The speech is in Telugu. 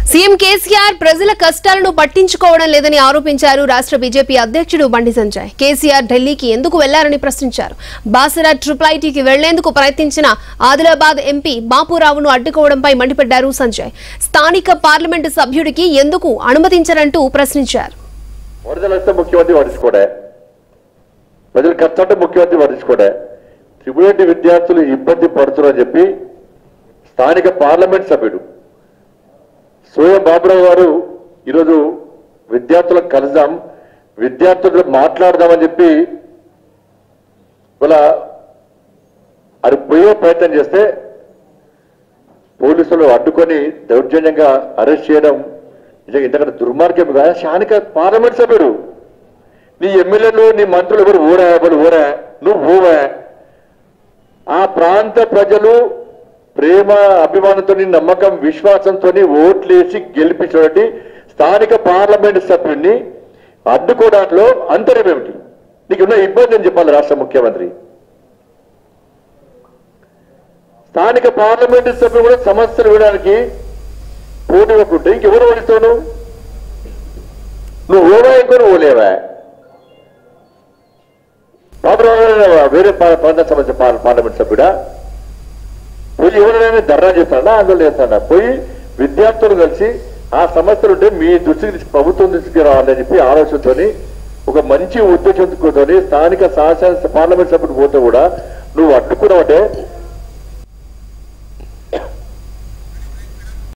సీఎం కేసీఆర్ ప్రజల కష్టాలను పట్టించుకోవడం లేదని ఆరోపించారు రాష్ట్ర బీజేపీ అధ్యక్షుడు బండి సంజయ్ కేసీఆర్ ఢిల్లీకి ఎందుకు వెళ్లారని ప్రశ్నించారు బాసరా ట్రిపుల్ ఐటీకి వెళ్లేందుకు ప్రయత్నించిన ఆదిలాబాద్ ఎంపీ బాపురావును అడ్డుకోవడంపై మండిపడ్డారు సంజయ్ స్థానిక పార్లమెంటు సభ్యుడికి ఎందుకు అనుమతించరంటూ ప్రశ్నించారు వరదలు వస్తే ముఖ్యమంత్రి పట్టించుకోడే ప్రజలు కష్టంటే ముఖ్యమంత్రి పట్టించుకోడే త్రిపురెడ్డి విద్యార్థులు ఇబ్బంది పడుతున్నారని చెప్పి స్థానిక పార్లమెంట్ సభ్యుడు సోయం బాబురావు గారు ఈరోజు విద్యార్థులకు కలుద్దాం విద్యార్థులతో మాట్లాడదామని చెప్పి ఇవాళ అది పోయే ప్రయత్నం చేస్తే పోలీసులు అడ్డుకొని దౌర్జన్యంగా అరెస్ట్ చేయడం నిజంగా ఇంతకంటే దుర్మార్గం కాదు స్థానిక పార్లమెంట్ సభ్యుడు నీ ఎమ్మెల్యేలు నీ మంత్రులు ఎవరు ఊరా ఎవరు ఊరా నువ్వు ఊవా ఆ ప్రాంత ప్రజలు ప్రేమ అభిమానంతో నమ్మకం విశ్వాసంతో ఓట్లేసి గెలిపించినటువంటి స్థానిక పార్లమెంట్ సభ్యుడిని అడ్డుకోవడంలో అంతరం ఏమిటి నీకు ఉన్న ఇబ్బంది అని చెప్పాలి రాష్ట్ర ముఖ్యమంత్రి స్థానిక పార్లమెంటు సభ్యులు కూడా సమస్యలు ఇవ్వడానికి పోటీ ఇవ్వకుంటే ఇంకెవరు ఓడిస్తావు నువ్వు నువ్వు ఓవా ఇంకో ఓలేవా బాబురావు వేరే పా- ప్రాంత సమస్య పార్- పార్లమెంట్ సభ్యుడా పోయి ఎవరైనా ధర్నా చేస్తాడా ఆందోళన చేస్తాడా పోయి విద్యార్థులు కలిసి ఆ సమస్యలు ఉంటే మీ దృష్టికి తీసు- ప్రభుత్వం దృష్టికి రావాలని చెప్పి ఆలోచనతోని ఒక మంచి ఉద్దేశంతో స్థానిక శాసన పార్లమెంట్ సభ్యుడు పోతే కూడా నువ్వు అడ్డుకున్నావంటే